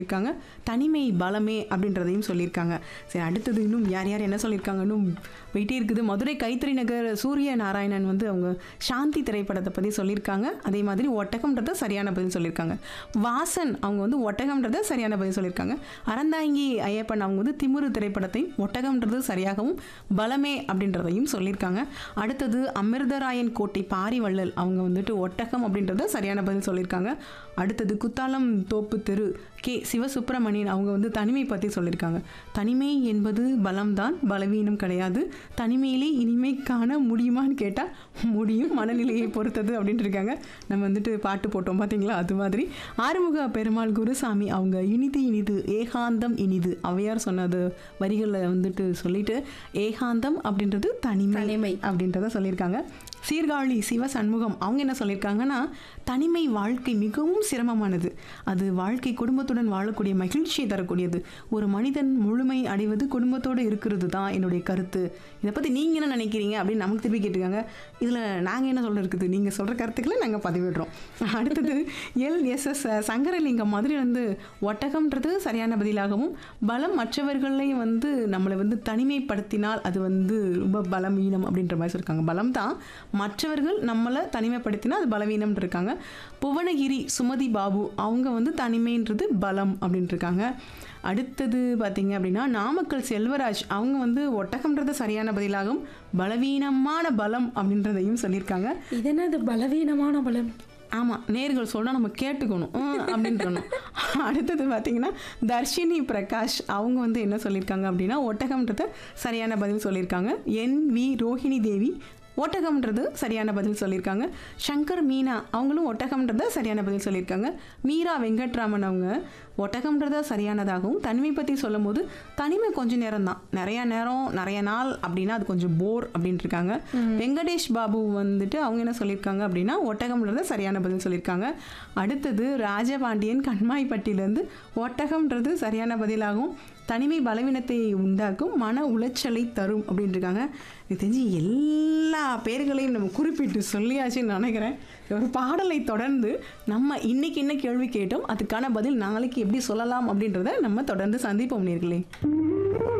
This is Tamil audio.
இருக்காங்க தனிமை பலமே அப்படின்றதையும் சொல்லியிருக்காங்க சரி அடுத்தது இன்னும் யார் யார் என்ன சொல்லியிருக்காங்க இன்னும் போயிட்டே இருக்குது மதுரை கைத்தறி நகர் சூரிய நாராயணன் வந்து அவங்க சாந்தி திரைப்படத்தை பற்றி சொல்லியிருக்காங்க அதே மாதிரி ஒட்டகம்ன்றத சரியான பதில் சொல்லியிருக்காங்க வாசன் அவங்க வந்து ஒட்டகம்ன்றத சரியான பதில் சொல்லியிருக்காங்க அறந்தாங்கி ஐயப்பன் அவங்க வந்து திமுரு திரைப்படத்தையும் ஒட்டகம்ன்றது சரியாகவும் பலமே அப்படின்றதையும் சொல்லியிருக்காங்க அடுத்தது அமிர்தராயன் கோட்டை பாரிவள்ளல் அவங்க வந்துட்டு ஒட்டகம் அப்படின்றத சரியான பதில் சொல்லியிருக்காங்க அடுத்தது குத்தாலம் தோப்பு தெரு கே சிவசுப்பிரமணியன் அவங்க வந்து தனிமை பற்றி சொல்லியிருக்காங்க தனிமை என்பது பலம்தான் பலவீனம் கிடையாது தனிமையிலே இனிமை காண முடியுமான்னு கேட்டால் முடியும் மனநிலையை பொறுத்தது அப்படின்ட்டு இருக்காங்க நம்ம வந்துட்டு பாட்டு போட்டோம் பார்த்தீங்களா அது மாதிரி ஆறுமுக பெருமாள் குருசாமி அவங்க இனிது இனிது ஏகாந்தம் இனிது அவையார் சொன்னது வரிகளில் வந்துட்டு சொல்லிட்டு ஏகாந்தம் அப்படின்றது தனிமை தனிமை. அப்படின்றத சொல்லியிருக்காங்க சீர்காழி சிவ சண்முகம் அவங்க என்ன சொல்லியிருக்காங்கன்னா தனிமை வாழ்க்கை மிகவும் சிரமமானது அது வாழ்க்கை குடும்பத்துடன் வாழக்கூடிய மகிழ்ச்சியை தரக்கூடியது ஒரு மனிதன் முழுமை அடைவது குடும்பத்தோடு இருக்கிறது தான் என்னுடைய கருத்து இதை பற்றி நீங்கள் என்ன நினைக்கிறீங்க அப்படின்னு நமக்கு திருப்பி கேட்டிருக்காங்க இதில் நாங்கள் என்ன சொல்ல இருக்குது நீங்கள் சொல்கிற கருத்துக்களை நாங்கள் பதிவிடுறோம் அடுத்தது எல் எஸ் எஸ் சங்கரலிங்கம் மாதிரி வந்து ஒட்டகம்ன்றது சரியான பதிலாகவும் பலம் மற்றவர்களை வந்து நம்மளை வந்து தனிமைப்படுத்தினால் அது வந்து ரொம்ப பலவீனம் அப்படின்ற மாதிரி சொல்லியிருக்காங்க பலம் தான் மற்றவர்கள் நம்மளை தனிமைப்படுத்தினா அது பலவீனம் இருக்காங்க புவனகிரி சுமதி பாபு அவங்க வந்து தனிமைன்றது பலம் அப்படின்ட்டு இருக்காங்க அடுத்தது பார்த்தீங்க அப்படின்னா நாமக்கல் செல்வராஜ் அவங்க வந்து ஒட்டகம்ன்றது சரியான பதிலாகவும் பலவீனமான பலம் அப்படின்றதையும் சொல்லியிருக்காங்க இது என்னது பலவீனமான பலம் ஆமாம் நேர்கள் சொன்னால் நம்ம கேட்டுக்கணும் ம், அப்படின்றணும் அடுத்தது பார்த்தீங்கன்னா தர்ஷினி பிரகாஷ் அவங்க வந்து என்ன சொல்லியிருக்காங்க அப்படின்னா ஒட்டகம்ன்றத சரியான பதில் சொல்லியிருக்காங்க என் வி ரோஹிணி தேவி ஒட்டகம்ன்றது சரியான பதில் சொல்லியிருக்காங்க சங்கர் மீனா அவங்களும் ஒட்டகம்ன்றத சரியான பதில் சொல்லியிருக்காங்க மீரா வெங்கட்ராமன் அவங்க ஒட்டகம்ன்றத சரியானதாகவும் தனிமை பற்றி சொல்லும் போது தனிமை கொஞ்சம் நேரம் தான் நிறைய நேரம் நிறைய நாள் அப்படின்னா அது கொஞ்சம் போர் அப்படின்ட்டு இருக்காங்க வெங்கடேஷ் பாபு வந்துட்டு அவங்க என்ன சொல்லியிருக்காங்க அப்படின்னா ஒட்டகம்ன்றத சரியான பதில் சொல்லியிருக்காங்க அடுத்தது ராஜபாண்டியன் கண்மாய்பட்டியிலேருந்து ஒட்டகம்ன்றது சரியான பதிலாகவும் தனிமை பலவீனத்தை உண்டாக்கும் மன உளைச்சலை தரும் அப்படின்னு இருக்காங்க எனக்கு தெரிஞ்சு எல்லா பேர்களையும் நம்ம குறிப்பிட்டு சொல்லியாச்சுன்னு நினைக்கிறேன் ஒரு பாடலை தொடர்ந்து நம்ம இன்னைக்கு என்ன கேள்வி கேட்டோம் அதுக்கான பதில் நாளைக்கு எப்படி சொல்லலாம் அப்படின்றத நம்ம தொடர்ந்து சந்திப்போம் நேர்களே